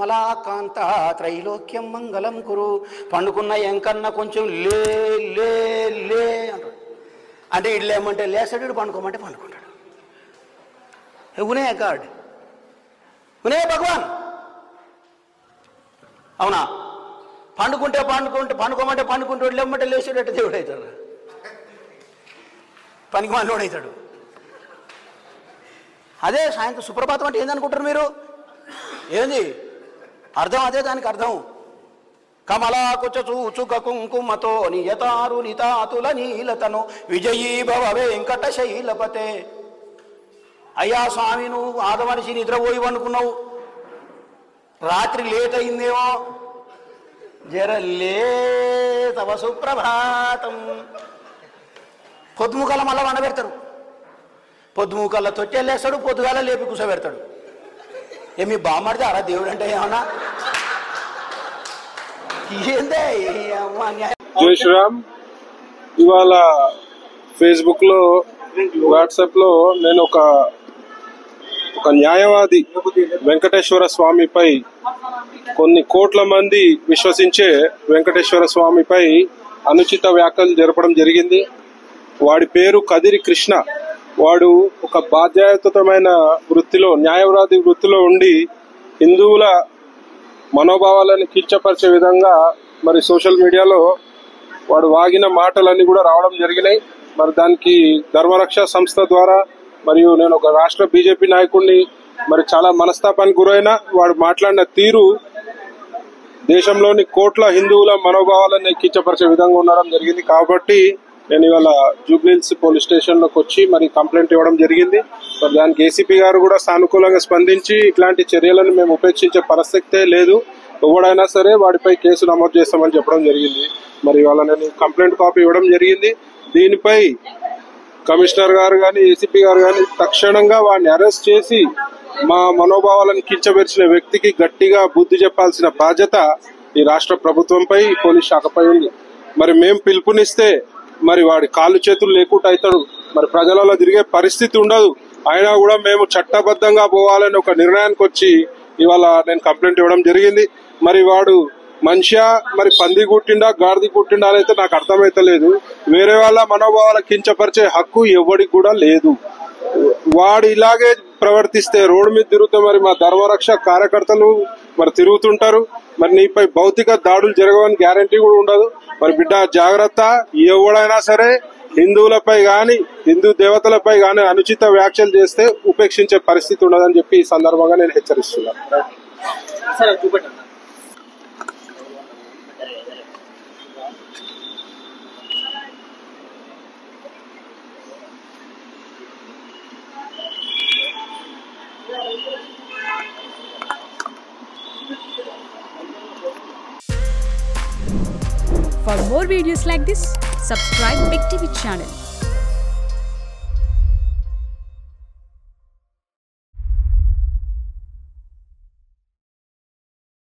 కమలాకాంత త్రైలోక్యం మంగళం కురు పండుకున్న ఎంకన్నా కొంచెం లే లే లే అంటాడు అంటే ఇటు లేమంటే లేస్తాడు ఇటు పండుకోమంటే పండుకుంటాడు ఉనే గాడ్ ఉనే భగవాన్ అవునా పండుకుంటే పండుకుంటే పండుకోమంటే పండుకుంటాడు లేమంటే లేచేటట్టు దేవుడు అవుతాడు పనికి మనలోడు అవుతాడు అదే సాయంత్రం సుప్రభాతం అంటే ఏందనుకుంటారు మీరు ఏంది అర్థం అదే దానికి అర్థం కమలాకుచ చూచుక కుంకుమతో నియతారు నితాతుల నీలతను విజయీ భవ వెంకట శైలపతే అయ్యా స్వామి నువ్వు ఆదమనిషి నిద్రపోయి అనుకున్నావు రాత్రి లేట్ అయిందేమో జర లే తవ సుప్రభాతం పొద్దుముకల మళ్ళా వండబెడతారు పొద్దుముకల్ల తొట్టెళ్ళేస్తాడు పొద్దుగాల లేపి కూర్చోబెడతాడు ఏమి బామ్మడితే అరా దేవుడు అంటే ఏమన్నా ఏందే ఈ అమ్మ న్యాయం. జై శ్రీరామ్ ఇవాళ ఫేస్బుక్ లో వాట్సాప్ లో నేను ఒక ఒక న్యాయవాది వెంకటేశ్వర స్వామిపై కొన్ని కోట్ల మంది విశ్వసించే వెంకటేశ్వర స్వామిపై అనుచిత వ్యాఖ్యలు జరపడం జరిగింది వాడి పేరు కదిరి కృష్ణ వాడు ఒక బాధ్యతమైన వృత్తిలో న్యాయవాది వృత్తిలో ఉండి హిందువుల మనోభావాలను కించపరిచే విధంగా మరి సోషల్ మీడియాలో వాడు వాగిన మాటలన్నీ కూడా రావడం జరిగినాయి మరి దానికి ధర్మరక్ష సంస్థ ద్వారా మరియు నేను ఒక రాష్ట్ర బీజేపీ నాయకుడిని మరి చాలా మనస్తాపానికి గురైన వాడు మాట్లాడిన తీరు దేశంలోని కోట్ల హిందువుల మనోభావాలను కించపరిచే విధంగా ఉండడం జరిగింది కాబట్టి నేను ఇవాళ జూబ్లీహిల్స్ పోలీస్ స్టేషన్ లోకి వచ్చి మరి కంప్లైంట్ ఇవ్వడం జరిగింది మరి దానికి ఏసీపీ గారు కూడా సానుకూలంగా స్పందించి ఇట్లాంటి చర్యలను మేము ఉపేక్షించే పరిస్థితే లేదు ఎవడైనా సరే వాడిపై కేసు నమోదు చేస్తామని చెప్పడం జరిగింది మరి ఇవాళ నేను కంప్లైంట్ కాపీ ఇవ్వడం జరిగింది దీనిపై కమిషనర్ గారు కానీ ఏసీపీ గారు కానీ తక్షణంగా వాడిని అరెస్ట్ చేసి మా మనోభావాలను కించబెరిచిన వ్యక్తికి గట్టిగా బుద్ధి చెప్పాల్సిన బాధ్యత ఈ రాష్ట్ర ప్రభుత్వంపై ఈ పోలీస్ శాఖపై ఉంది మరి మేం పిలుపునిస్తే మరి వాడి కాళ్ళు చేతులు లేకుండా అవుతాడు మరి ప్రజలలో తిరిగే పరిస్థితి ఉండదు అయినా కూడా మేము చట్టబద్ధంగా పోవాలని ఒక నిర్ణయానికి వచ్చి ఇవాళ నేను కంప్లైంట్ ఇవ్వడం జరిగింది మరి వాడు మనిషా మరి పంది కుట్టిండా గాడిది కుట్టిండా అని అయితే నాకు అర్థమైతలేదు వేరే వాళ్ళ మనోభావాల కించపరిచే హక్కు ఎవరికి కూడా లేదు వాడు ఇలాగే ప్రవర్తిస్తే రోడ్డు మీద తిరుగుతే మరి మా ధర్మరక్ష కార్యకర్తలు మరి తిరుగుతుంటారు మరి నీపై భౌతిక దాడులు జరగవని గ్యారంటీ కూడా ఉండదు మరి బిడ్డ జాగ్రత్త ఎవడైనా సరే హిందువులపై గాని హిందూ దేవతలపై గాని అనుచిత వ్యాఖ్యలు చేస్తే ఉపేక్షించే పరిస్థితి ఉండదని చెప్పి ఈ సందర్భంగా నేను హెచ్చరిస్తున్నాను సరే చూపెట్టండి For more videos like this, subscribe Big TV channel